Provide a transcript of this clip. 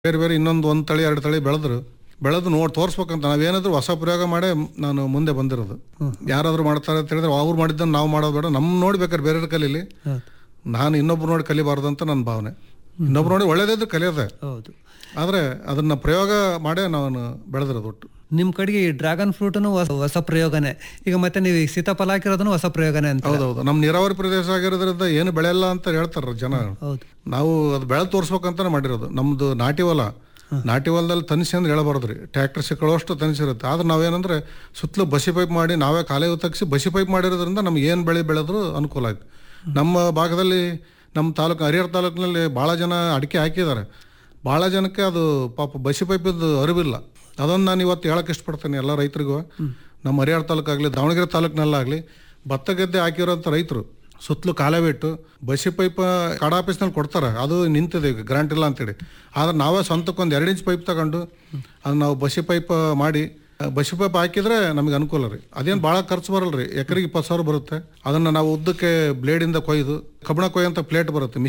ಬೇರೆ ಬೇರೆ ಇನ್ನೊಂದು ಒಂದು ತಳಿ ಎರಡು ತಳಿ ಬೆಳೆದ್ರು ಬೆಳೆದು ನೋಡಿ ತೋರಿಸ್ಬೇಕಂತ ನಾವೇನಾದ್ರೂ ಹೊಸ ಪ್ರಯೋಗ ಮಾಡೇ ನಾನು ಮುಂದೆ ಬಂದಿರೋದು ಯಾರಾದ್ರೂ ಮಾಡ್ತಾರೆ ಅಂತ ಹೇಳಿದ್ರೆ ಅವ್ರು ಮಾಡಿದ್ದನ್ನು ನಾವು ಮಾಡೋದು ಬೇಡ ನಮ್ಮ ನೋಡಿ ಬೇಕಾದ್ರೆ ಬೇರೆ ಕಲೀಲಿ ಹೌದು ನಾನು ಇನ್ನೊಬ್ರು ನೋಡಿ ಕಲಿಬಾರ್ದು ಅಂತ ನನ್ನ ಭಾವನೆ ಇನ್ನೊಬ್ರು ನೋಡಿ ಒಳ್ಳೇದಿದ್ದು ಕಲಿಯೋದೆ ಹೌದು ಆದರೆ ಅದನ್ನ ಪ್ರಯೋಗ ಮಾಡೇ ನಾನು ಬೆಳೆದಿರೋದು ಒಟ್ಟು ನಿಮ್ಮ ಕಡೆಗೆ ಈ ಡ್ರ್ಯಾಗನ್ ಫ್ರೂಟನು ಹೊಸ ಪ್ರಯೋಗನೇ ಈಗ ಮತ್ತೆ ನೀವು ಈ ಸೀತಾಫಲ ಹಾಕಿರೋದನ್ನು ಹೊಸ ಪ್ರಯೋಗನೇ ಅಂತ ಹೌದೌದು ನಮ್ಮ ನೀರಾವರಿ ಪ್ರದೇಶ ಆಗಿರೋದ್ರಿಂದ ಏನು ಬೆಳೆಯಲ್ಲ ಅಂತ ಹೇಳ್ತಾರ ಜನ ಹೌದು ನಾವು ಅದು ಬೆಳೆ ತೋರಿಸ್ಬೇಕಂತಾನೆ ಮಾಡಿರೋದು ನಮ್ದು ನಾಟಿ ಹೊಲ ನಾಟಿ ಹೊಲದಲ್ಲಿ ತನಿಸಿ ಅಂದ್ರೆ ಹೇಳಬಾರ್ದ್ರಿ ಟ್ರ್ಯಾಕ್ಟರ್ ಸಿಕ್ಕಳೋಷ್ಟು ತನಿಸಿರುತ್ತೆ ಆದ್ರೆ ನಾವೇನಂದ್ರೆ ಸುತ್ತಲೂ ಬಸಿ ಪೈಪ್ ಮಾಡಿ ನಾವೇ ಕಾಲೇ ಉತ್ತಗಿಸಿ ಬಸಿ ಪೈಪ್ ಮಾಡಿರೋದ್ರಿಂದ ನಮ್ಗೆ ಏನು ಬೆಳೆ ಬೆಳೆದ್ರು ಅನುಕೂಲ ಆಯ್ತು ನಮ್ಮ ಭಾಗದಲ್ಲಿ ನಮ್ಮ ತಾಲೂಕು ಹರಿಹರ ತಾಲೂಕಿನಲ್ಲಿ ಭಾಳ ಜನ ಅಡಿಕೆ ಹಾಕಿದ್ದಾರೆ ಭಾಳ ಜನಕ್ಕೆ ಅದು ಪಾಪ ಬಸಿ ಪೈಪಿದ್ದು ಅರಿವಿಲ್ಲ ಅದೊಂದು ನಾನು ಇವತ್ತು ಹೇಳಕ್ಕೆ ಇಷ್ಟಪಡ್ತೇನೆ ಎಲ್ಲ ರೈತರಿಗೂ ನಮ್ಮ ಹರಿಹರ ತಾಲೂಕಾಗಲಿ ದಾವಣಗೆರೆ ತಾಲೂಕಿನಲ್ಲಾಗಲಿ ಭತ್ತ ಗದ್ದೆ ಹಾಕಿರೋಂಥ ರೈತರು ಸುತ್ತಲೂ ಕಾಲೇ ಬಿಟ್ಟು ಬಸಿ ಪೈಪ್ ಕಾಡ ಆಫೀಸ್ನಲ್ಲಿ ಕೊಡ್ತಾರೆ ಅದು ನಿಂತಿದೆ ಈಗ ಗ್ರಾಂಟ್ ಇಲ್ಲ ಅಂತೇಳಿ ಆದ್ರೆ ನಾವೇ ಸ್ವಂತಕ್ಕೆ ಒಂದು ಎರಡು ಇಂಚ್ ಪೈಪ್ ತಗೊಂಡು ಅದು ನಾವು ಬಸಿ ಪೈಪ್ ಮಾಡಿ ಬಸಿ ಪೈಪ್ ಹಾಕಿದ್ರೆ ನಮಗೆ ಅನುಕೂಲ ರೀ ಅದೇನು ಭಾಳ ಖರ್ಚು ಬರಲ್ಲ ರೀ ಎಕರೆಗೆ ಇಪ್ಪತ್ತು ಸಾವಿರ ಬರುತ್ತೆ ಅದನ್ನು ನಾವು ಉದ್ದಕ್ಕೆ ಬ್ಲೇಡಿಂದ ಕೊಯ್ದು ಕಬ್ಬಣ ಕೊಯ್ಯಂತ ಪ್ಲೇಟ್ ಬರುತ್ತೆ